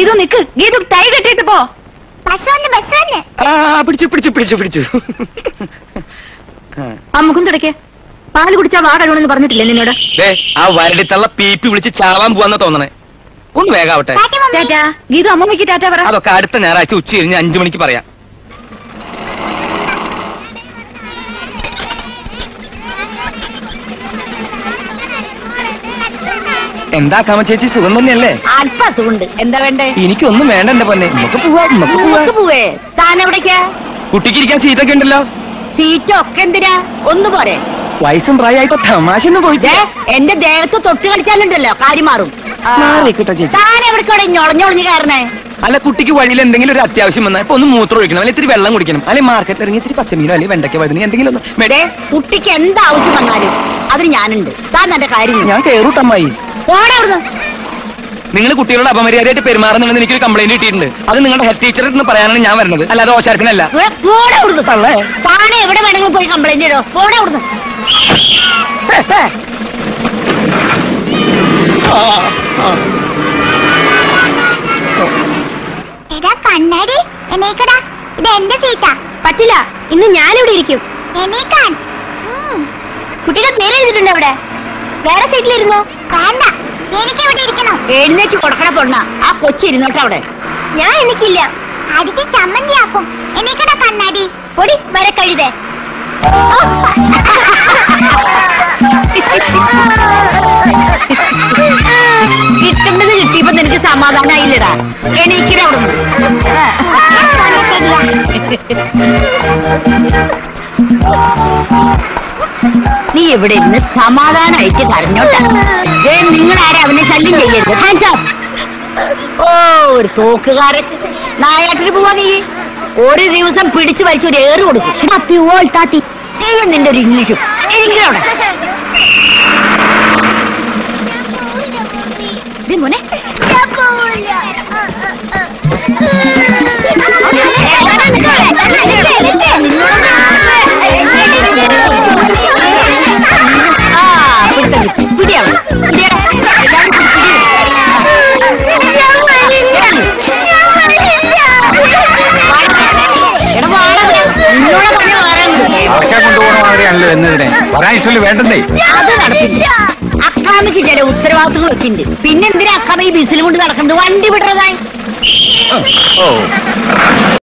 ഗീതു നിക്ക് Geethu tie കെട്ടിട്ട് പോ bus വന്ന് ബസ് വന്ന് ആ പിടിച്ചു പിടിച്ചു പിടിച്ചു പിടിച്ചു ആ മുഖം തുടക്കേ പാല് കുടിച്ചാ വാ കഴിവണമെന്ന് പറഞ്ഞിട്ടില്ലേ നിന്നോട് ദേ ആ വരടിത്തള്ള പീപ്പി വിളിച്ച് ചാവാൻ പോവാന്ന തോന്നണേ ഒന്ന് വേഗാവട്ടെ ടാറ്റ മമ്മി ടാറ്റാ ഗീതു അമ്മമ്മയ്ക്ക് ടാറ്റ പറ അതൊക്കെ അടുത്ത ഞായറാഴ്ച ഉച്ച കഴിഞ്ഞ് അഞ്ചു മണിക്ക് പറയാം എന്താ കാമ ചേച്ചി സുഖം തന്നെയല്ലേ അല്പ അസുഖമുണ്ട് എന്താ വേണ്ടേ എനിക്കൊന്നും വേണ്ട എന്റെ പൊന്നെ നമുക്ക് പോവാ നമുക്ക് പോവാ നമുക്ക് പോവേ താൻ എവിടേക്കാ കുട്ടിക്ക് ഇരിക്കാൻ സീറ്റൊക്കെ ഉണ്ടല്ലോ സീറ്റ് ഒക്കെ എന്തിനാ ഒന്ന് പോരെ വയസ്സും പ്രായമായിപ്പോ തമാശ ഒന്നും പോയിട്ട് ദേ, എന്റെ ദേഹത്ത് തൊട്ട് കളിച്ചാലുണ്ടല്ലോ കാര്യം മാറും ആ, മാറിക്കിട്ടോ ചേച്ചി. താൻ എവിടേക്കോടെ ഞൊളഞ്ഞൊളഞ്ഞ് കയറണേ അല്ല കുട്ടിക്ക് വഴിയിൽ എന്തെങ്കിലും ഒരു അത്യാവശ്യം വന്നാൽ ഇപ്പൊ ഒന്ന് മൂത്രം ഒഴിക്കണം അല്ലെങ്കിൽ ഇത്തിരി വെള്ളം കുടിക്കണം അല്ലെങ്കിൽ മാർക്കറ്റിൽ ഇറങ്ങി ഇത്തിരി പച്ചമീനോ അല്ലെങ്കിൽ വെണ്ടയ്ക്ക വഴുതനി എന്തെങ്കിലും ഒന്ന് ദേ, മേടേ കുട്ടിക്ക് എന്താ ആവശ്യം വന്നാലും അതിന് ഞാനുണ്ട് താൻ എന്റെ കാര്യം ഞാൻ കേറൂട്ടമ്മായി പോടെ അവിടുന്ന് നിങ്ങൾ കുട്ടികളോട് അപമര്യാദയായിട്ട് പെരുമാറുന്നുണ്ടെന്ന് എനിക്കൊരു കംപ്ലൈന്റ് കിട്ടിയിട്ടുണ്ട് അത് നിങ്ങളുടെ ഹെഡ് ടീച്ചറിൽ നിന്ന് പറയാനാണ് ഞാൻ വരുന്നത് അല്ലാതെ ഓശാരത്തിനല്ല ദേ, പോടെ അവിടുന്ന് താനെ എവിടെ വേണമെങ്കിലും പോയി കംപ്ലൈന്റ് ചെയ്തോ പോടെ അവിടുന്ന് ഹേ, ഹേ. എടാ കണ്ണാടി എണീക്കടാ ഇത് എന്റെ സീറ്റാ പറ്റില്ല ഇന്ന് ഞാനിവിടെ ഇരിക്കും എണീക്കാൻ ഉം, കുട്ടിയുടെ നേരെ എഴുതിട്ടുണ്ട് അവിടെ വേറെ സീറ്റിലിരുന്നോ വേണ്ട എനിക്ക് ഇവിടെ ഇരിക്കണം എഴുന്നേറ്റ് കൊടുക്കണ പൊണ്ണ ആ കൊച്ചി ഇരുന്നോട്ടെ അവിടെ ഞാൻ എനിക്കില്ല അടിച്ച് ചമ്മന്തിയാക്കും എണീക്കടാ കണ്ണാടി പൊടി വരെ കഴുതേ കിട്ടേണ്ടത് കിട്ടിയപ്പോ നിനക്ക് സമാധാനായില്ലടാ എണീക്കണ അവിടുന്ന് നീ ഇവിടെ ഇരുന്ന് സമാധാനായിട്ട് കരഞ്ഞോട്ടാ ദേ, നിങ്ങളാരെ അവനെ ശല്യം ചെയ്യരുത് Hands up. ഓ ഒരു തോക്കുകാരൻ നായാട്ടിന് പോവാ നീ ഒരു ദിവസം പിടിച്ചു വലിച്ചു ഒരു ഏറ് കൊടുക്കും അപ്പി ഓൾ താത്തി നീയും നിന്റെ ഒരു ഇംഗ്ലീഷും എങ്കിലും അവിടെ ദേ മോനെ ആ പിടുത്തം കിട്ടി. പിടിയാണ് പിടിയടാ. എല്ലാവരും പിടി, പിടി. എടാ വാടാ ഇവിടെ. നിന്നോട് പറഞ്ഞ വാടാൻ അതൊക്കെ കൊണ്ടുപോകണ മാതിരിയാണല്ലോ എന്നതിനെ പറയാൻ ഇഷ്ടമില്ല വേണ്ടെന്നേ അത് നടപ്പില്ല അക്കാമയ്ക്ക് ചില ഉത്തരവാദിത്തങ്ങളൊക്കെ ഉണ്ട് പിന്നെ എന്തിനാ അക്കാമ ഈ ബിസിൽ കൊണ്ട് നടക്കുന്നത് വണ്ടി വിടുന്നതായി ഓ